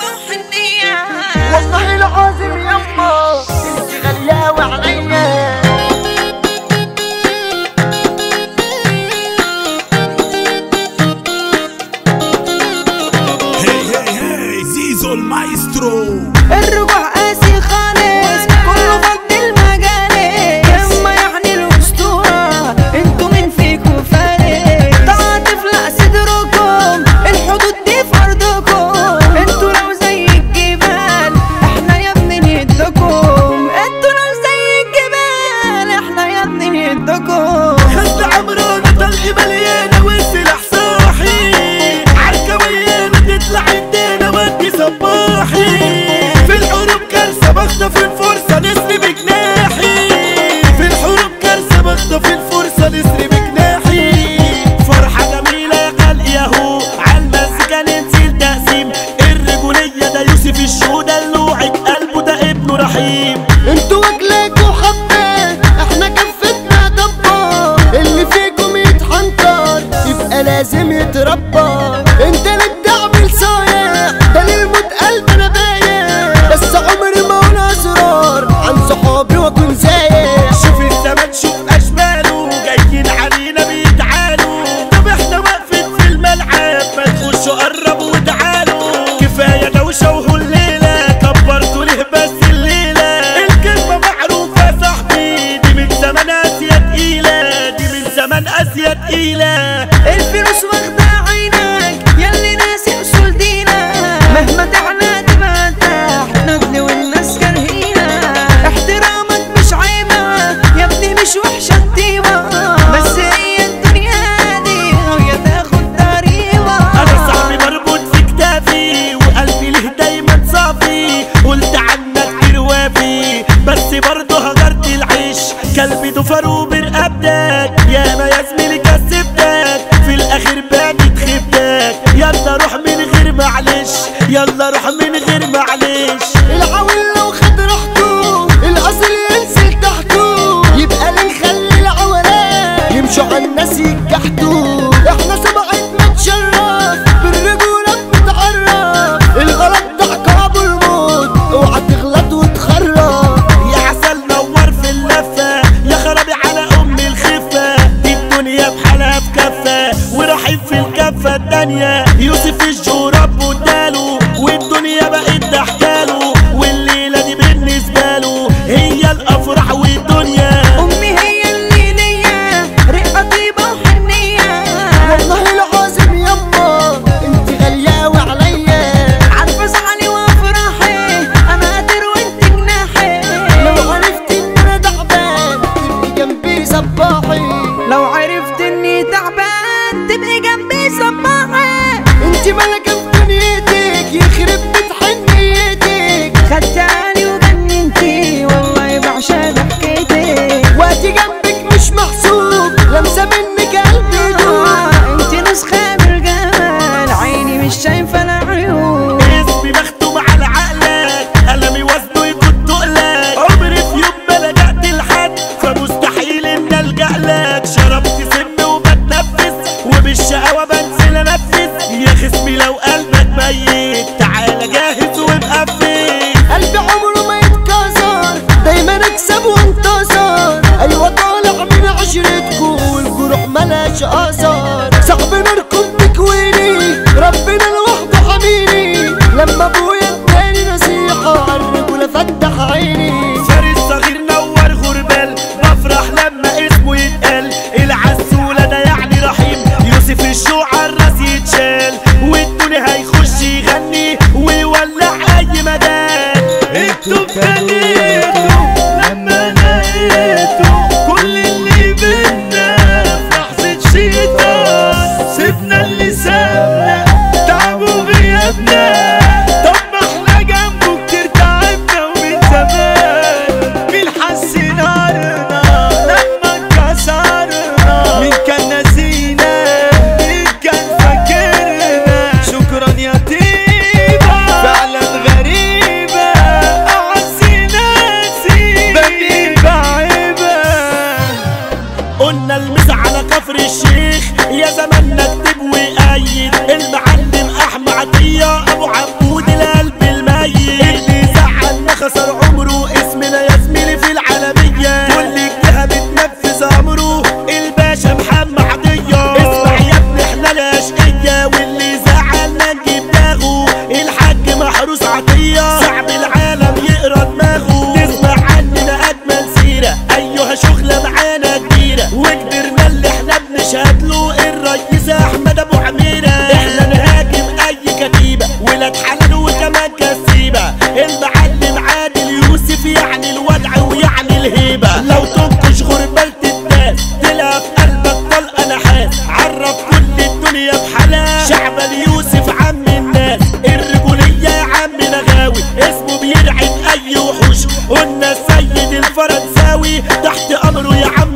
طيبة وحنية والله العظيم يما انت غلاوة عليا هي هي هي زيزو المايسترو الرجوع قاسي خالص كله فض المجالس يما يعني الاسطوره انتوا مين فيكوا فارق تعاطف لا صدركم الحدود دي فرضكم انتوا لو زي الجبال احنا يا ابني نهدكم انتوا لو زي الجبال احنا يا ابني نهدكم خد عمرانة طلقي مليانة والسلاح صاحي عالكويانة تطلع عندنا ودي صباحي في الحروب كارثة بخطف الفرصة نسري بجناحي في الحروب كارثة بخطف الفرصة نسري بجناحي فرحة جميلة يا خلق ياهو عالمزيكا ننزل تقسيم الرجولية ده يوسف الشهودة اللوعك قلبه ده ابنه رحيم انتوا وجلك وحبة احنا كفتنا ضبة اللي فيكم يتحنطر يبقى لازم يتربى انت اللي بتعمل صايع ده للموت قلب انا بايع بس عمري ما اقول اسرار عن صحابي واكون زايع شوف الزمن شوف اشباله جايين علينا بيتعالوا طب احنا واقفين في الملعب ما تخشوا قربوا وتعالوا كفايه دوشه وهليله كبرتوا ليه بس الليله الكلمه معروفه يا صاحبي دي من زمان اسيا تقيله دي من زمان اسيا تقيله الفلوس واخدة عينك ياللي ناسي اصول دينك مهما تعلى تبقى تحت ندل والناس كارهينك احترامك مش عيبة يا ابني مش وحشة الطيبة بس هي الدنيا دي وهي تاخد ضريبة انا صاحبي مربوط في كتافي وقلبي له دايما صافي قلت عنك كتير وافي بس برضه هجرت العيش كلبي ضفر وبرقبتك يا ما يا زميلي كسبتك في الاخر بانت خيبتك يلا روح من غير معلش يلا روح من غير معلش العويل لو خد راحته الاصل ينزل تحته يبقى اللي نخلي العوالات يمشوا على الناس يتجحتوا احنا سبعتنا نتشرف بالرجولة بنتعرف الغلط ده عقاب الموت اوعى تغلط وتخرف يا عسل نور في اللفة يا خرابي على أم الخفة دي الدنيا بحالها في كفة وراحين في الكفة التانية يوسف الجورب وداله والدنيا بقت ضحكاله والليلة دي بالنسبة له هي الأفراح والدنيا امي هي اللي ليا رقة طيبة وحنية والله العظيم يما انت غلاوة عليا عارفة زعلي وافراحي انا قادر وانت جناحي لو عرفت ان انا تعبان تبقي جنبي صباحي لو عرفت اني تعبان تبقي جنبي صباحي انت ملكة في دنيتك يخرب بيت حنيتك خدتاني وجننتي والله بعشق ضحكتك وقتي جنبك مش محسوب لمسة منك قلبي يدوب انت نسخة من الجمال عيني مش شايفة العيون اسمي مختوم على عقلك قلمي وزنه يكون تقلك عمري في يوم ما لجأت لحد فمستحيل ان الجأ لك شربت سم وبتنفس وبالشقاوة بنزل انفس يا خصمي لو قلبك ميت تعالى جاهز ومقفل قلبي عمره ما يتكسر دايما اكسب وانتصر ايوه طالع من عشرتكم والجروح ملاش اثر صعب نركب تكويني ربنا لوحده حميني لما ابويا اداني نصيحه عالرجوله فتح عيني فارس صغير نور غربال بفرح لما اسمه يتقال العسولة ده يعني رحيم يوسف الشوع الراس يتشال والدنيا هيخش يغني ويولع اي مجال انتوا ابتديتوا لما لقيتوا كل اللي بينا في لحظة شيطان سيبنا اللي سابنا تعبوا غيابنا طب ما احنا جنبه كتير تعبنا ومن زمان مين حس نارنا لما انكسرنا مين كان ناسينا مين كان فاكرنا شكرا يا طيبة فعلا غريبة أعز ناسي بجيب عيبة قلنا المسا على كفر الشيخ يا زمان نكتب ويأيد المعلم أحمد عطية أبو عبود القلب خسر عمره اسمنا يا زميلي في العالمية كل الجهة بتنفذ امره الباشا محمد عطية اسمع يا ابني احنا الاشقية واللي زعلنا نجيب داغه الحاج محروس عطية صعب العالم يقرا دماغه تسمع عننا اجمل سيرة ايها شغلة معانا كبيرة وقدرنا اللي احنا بنشهد له الريس احمد ابو عميرة احنا نهاجم اي كتيبة ولاد حلال وكمان كسيبة المعلم عادل يوسف يعني الودع ويعني الهيبة لو تنكش غربلة الناس تلاقي في قلبك طلقة نحاس عرف كل الدنيا بحالها شعب اليوسف عم الناس الرجولية يا عم نغاوي اسمه بيرعب اي وحوش قلنا السيد الفرنساوي تحت امره يا عم